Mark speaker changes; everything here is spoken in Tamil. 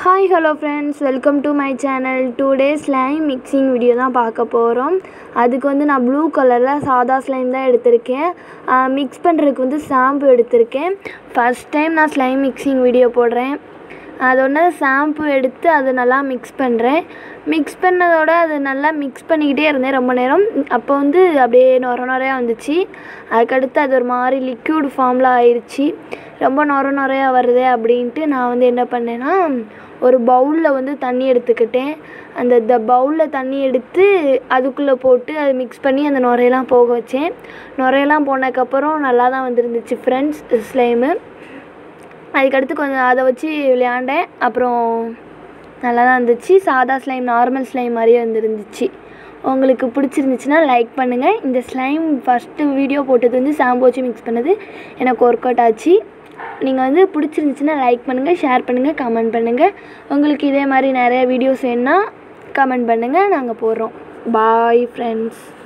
Speaker 1: hi hello friends welcome to my channel today slime mixing video தான் பார்க்க போகிறோம் அதுக்கு வந்து நான் ப்ளூ கலரில் சாதா ஸ்லைம் தான் எடுத்திருக்கேன் மிக்ஸ் பண்ணுறதுக்கு வந்து ஷாம்பு எடுத்திருக்கேன் ஃபஸ்ட் டைம் நான் ஸ்லைம் மிக்சிங் வீடியோ போடுறேன் அதோட ஷாம்பு எடுத்து அதை நல்லா மிக்ஸ் பண்ணுறேன் மிக்ஸ் பண்ணதோட அது நல்லா மிக்ஸ் பண்ணிக்கிட்டே இருந்தேன் ரொம்ப நேரம் அப்போ வந்து அப்படியே நொர நொறையா வந்துச்சு அதுக்கடுத்து அது ஒரு மாதிரி லிக்யூட் ஃபார்மில் ஆயிடுச்சு ரொம்ப நொர நொறையா வருதே அப்படின்ட்டு நான் வந்து என்ன பண்ணேன்னா ஒரு பவுலில் வந்து தண்ணி எடுத்துக்கிட்டேன் அந்த த பவுலில் தண்ணி எடுத்து அதுக்குள்ளே போட்டு அதை மிக்ஸ் பண்ணி அந்த நுரையெல்லாம் போக வச்சேன் நுரையெல்லாம் போனதுக்கப்புறம் நல்லா தான் வந்துருந்துச்சு ஃப்ரெண்ட்ஸ் ஸ்லைமு அதுக்கடுத்து கொஞ்சம் அதை வச்சு விளையாண்டேன் அப்புறம் நல்லா தான் இருந்துச்சு சாதா ஸ்லைம் நார்மல் ஸ்லைம் மாதிரியே வந்துருந்துச்சு உங்களுக்கு பிடிச்சிருந்துச்சுன்னா லைக் பண்ணுங்கள் இந்த ஸ்லைம் ஃபஸ்ட்டு வீடியோ போட்டது வந்து ஷாம்பு வச்சு மிக்ஸ் பண்ணது எனக்கு ஒர்க் அவுட் ஆச்சு நீங்கள் வந்து பிடிச்சிருந்துச்சுன்னா லைக் பண்ணுங்கள் ஷேர் பண்ணுங்கள் கமெண்ட் பண்ணுங்கள் உங்களுக்கு இதே மாதிரி நிறைய வீடியோஸ் வேணுன்னா கமெண்ட் பண்ணுங்கள் நாங்கள் போடுறோம் பாய் ஃப்ரெண்ட்ஸ்